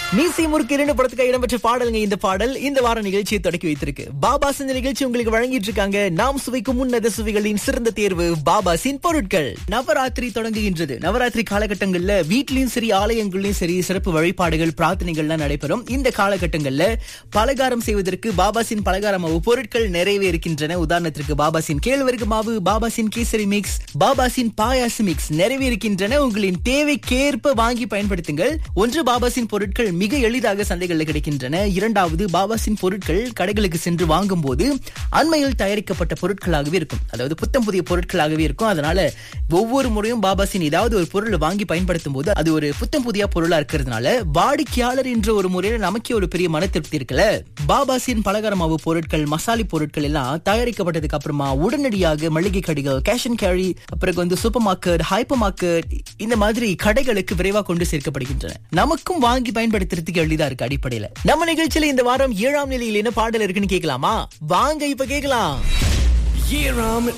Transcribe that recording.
மீசி முறுக்கு இரண்டு படத்துக்கு இடம்பெற்ற பாடலுங்க இந்த பாடல் இந்த வார நிகழ்ச்சியை தொடக்கி வைத்திருக்கு பாபாஸ் இந்த நிகழ்ச்சி உங்களுக்கு வழங்கிட்டு இருக்காங்க நாம் சுவைக்கும் உன்னத சுவைகளின் சிறந்த தேர்வு பாபாசின் பொருட்கள் நவராத்திரி தொடங்குகின்றது நவராத்திரி காலகட்டங்கள்ல வீட்லயும் சரி ஆலயங்கள்லயும் சரி சிறப்பு வழிபாடுகள் பிரார்த்தனைகள்லாம் நடைபெறும் இந்த காலகட்டங்கள்ல பலகாரம் செய்வதற்கு பாபாசின் பலகார மாவு பொருட்கள் நிறையவே இருக்கின்றன உதாரணத்திற்கு பாபாசின் கேழ்வரகு மாவு பாபாசின் கேசரி மிக்ஸ் பாபாசின் பாயாசு மிக்ஸ் நிறைவே இருக்கின்றன உங்களின் தேவைக்கேற்ப வாங்கி பயன்படுத்துங்கள் ஒன்று பாபாசின் பொருட்கள் மிக எளிதாக சந்தைகளில் கிடைக்கின்றன இரண்டாவது பாபாசின் பொருட்கள் கடைகளுக்கு சென்று வாங்கும் போது அண்மையில் தயாரிக்கப்பட்ட பொருட்களாகவே இருக்கும் அதாவது புத்தம் புதிய பொருட்களாகவே இருக்கும் அதனால ஒவ்வொரு முறையும் பாபாசின் ஏதாவது ஒரு பொருளை வாங்கி பயன்படுத்தும் போது அது ஒரு புத்தம் புதிய பொருளா இருக்கிறதுனால வாடிக்கையாளர் என்ற ஒரு முறையில நமக்கே ஒரு பெரிய மன திருப்தி இருக்குல்ல பாபாசின் பலகார மாவு பொருட்கள் மசாலி பொருட்கள் எல்லாம் தயாரிக்கப்பட்டதுக்கு அப்புறமா உடனடியாக மளிகை கடைகள் கேஷ் அண்ட் கேரி அப்புறம் வந்து சூப்பர் மார்க்கெட் ஹைப்பர் மார்க்கெட் இந்த மாதிரி கடைகளுக்கு விரைவாக கொண்டு சேர்க்கப்படுகின்றன நமக்கும் வாங்கி பயன்படுத்துறதுக்கு எளிதா இருக்கு அடிப்படையில நம்ம நிகழ்ச்சியில இந்த வாரம் ஏழாம் நிலையில் என்ன பாடல் இருக்குன்னு கேட்கலாமா வாங்க இப்ப கேட்கலாம் ஏழாம்